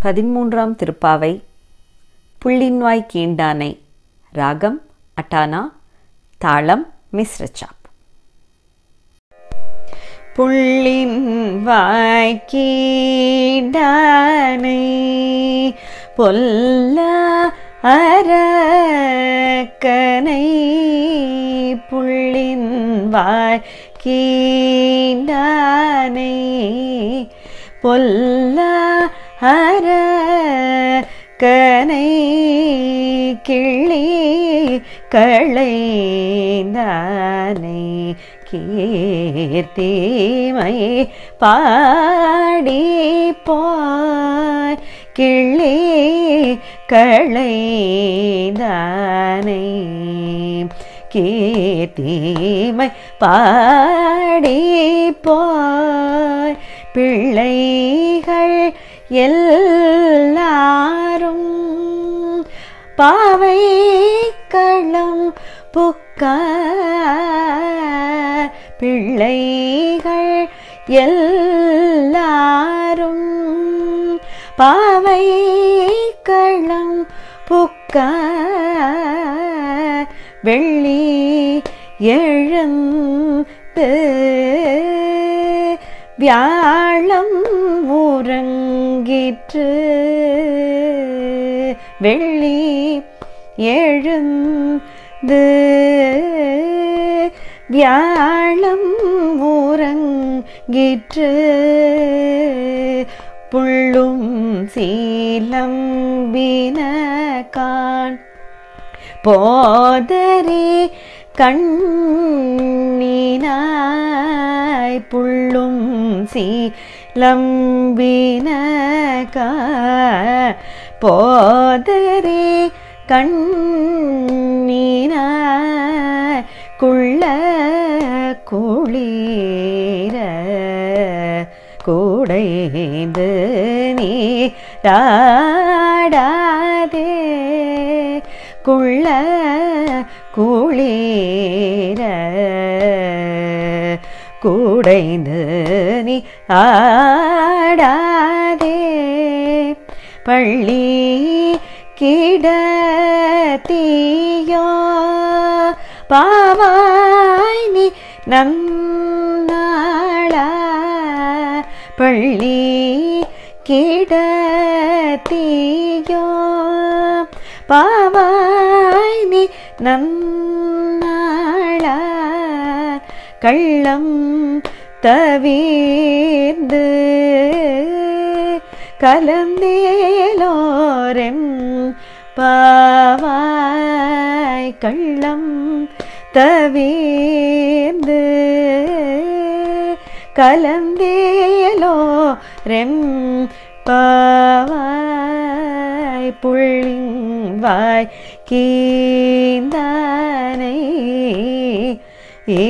பதிமூன்றாம் திருப்பாவை புள்ளின்வாய் கீண்டானை ராகம் அட்டானா தாளம் மிஸ்ரச்சாப் புள்ளின் வாய்க்கீடானை பொல்ல அரக்கனை புள்ளின் வாய்க்கீடானை பொல்ல அரக்கனை கிள்ளி களைந்தானை கீர்த்திமை பாடி போய் கிள்ளி களைந்தானை கீர்த்திமை பாடி போய் பிள்ளைகள் எல்லாரும் பாவை களம் புக்க பிள்ளைகள் எல்லாரும் பாவை களம் புக்க வெள்ளி எழுந்து வியாழம் உறங்கிற்று வெள்ளி எழுந்து வியாழம் உறங்கிற்று புள்ளும் சீலம்பின கான் போதரே கண்ணினாய் புள்ளும் சீலம்பின கா போதரே கண்ணீனாய் குள்ள குளிர கூடைந்து நீராடாதே குள்ள குளிர கூடைந்து நீ ஆடாதே பள்ளி கிடத்தியோ பாவாய் நீ நன்னாளா பள்ளி கிடத்தியோ பாவாய் நீ நன்னாளா கள்ளம் தவிர்ந்து கலந்தேலோரெம் பாவாய் கள்ளம் தவிர்ந்து கலந்தேலோ ரெம் பாவாய் புள்ளின் வாய் கீந்தானை ஏ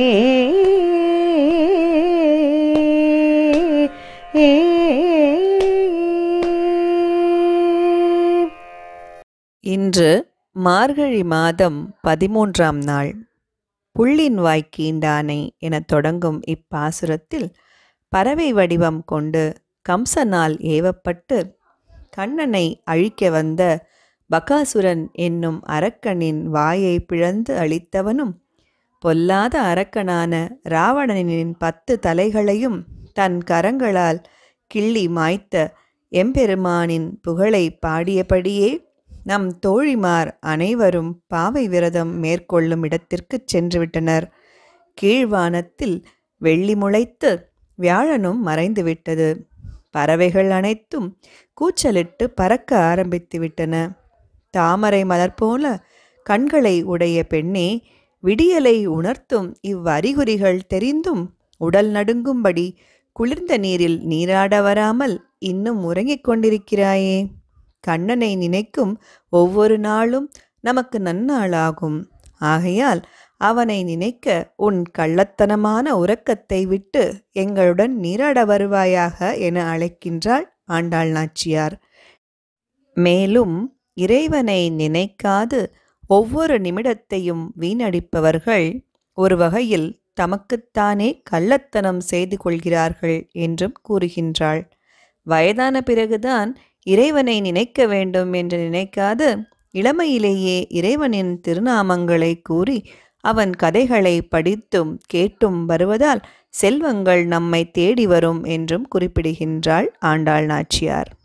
இன்று மார்கழி மாதம் பதிமூன்றாம் நாள் புள்ளின் வாய்க்கீண்டானை எனத் தொடங்கும் இப்பாசுரத்தில் பறவை வடிவம் கொண்டு கம்சனால் ஏவப்பட்டு கண்ணனை அழிக்க வந்த பகாசுரன் என்னும் அரக்கனின் வாயை பிளந்து அழித்தவனும் பொல்லாத அரக்கனான ராவணனின் பத்து தலைகளையும் தன் கரங்களால் கிள்ளி மாய்த்த எம்பெருமானின் புகழை பாடியபடியே நம் தோழிமார் அனைவரும் பாவை விரதம் மேற்கொள்ளும் இடத்திற்குச் சென்றுவிட்டனர் கீழ்வானத்தில் வெள்ளி முளைத்து வியாழனும் மறைந்துவிட்டது பறவைகள் அனைத்தும் கூச்சலிட்டு பறக்க ஆரம்பித்து விட்டன தாமரை மலர் போல கண்களை உடைய பெண்ணே விடியலை உணர்த்தும் இவ்வறிகுறிகள் தெரிந்தும் உடல் நடுங்கும்படி குளிர்ந்த நீரில் நீராட வராமல் இன்னும் உறங்கிக் கொண்டிருக்கிறாயே கண்ணனை நினைக்கும் ஒவ்வொரு நாளும் நமக்கு நன்னாளாகும் ஆகையால் அவனை நினைக்க உன் கள்ளத்தனமான உறக்கத்தை விட்டு எங்களுடன் நீராட வருவாயாக என அழைக்கின்றாள் ஆண்டாள் நாச்சியார் மேலும் இறைவனை நினைக்காது ஒவ்வொரு நிமிடத்தையும் வீணடிப்பவர்கள் ஒரு வகையில் தமக்குத்தானே கள்ளத்தனம் செய்து கொள்கிறார்கள் என்றும் கூறுகின்றாள் வயதான பிறகுதான் இறைவனை நினைக்க வேண்டும் என்று நினைக்காது இளமையிலேயே இறைவனின் திருநாமங்களை கூறி அவன் கதைகளை படித்தும் கேட்டும் வருவதால் செல்வங்கள் நம்மை தேடி வரும் என்றும் குறிப்பிடுகின்றாள் ஆண்டாள் நாச்சியார்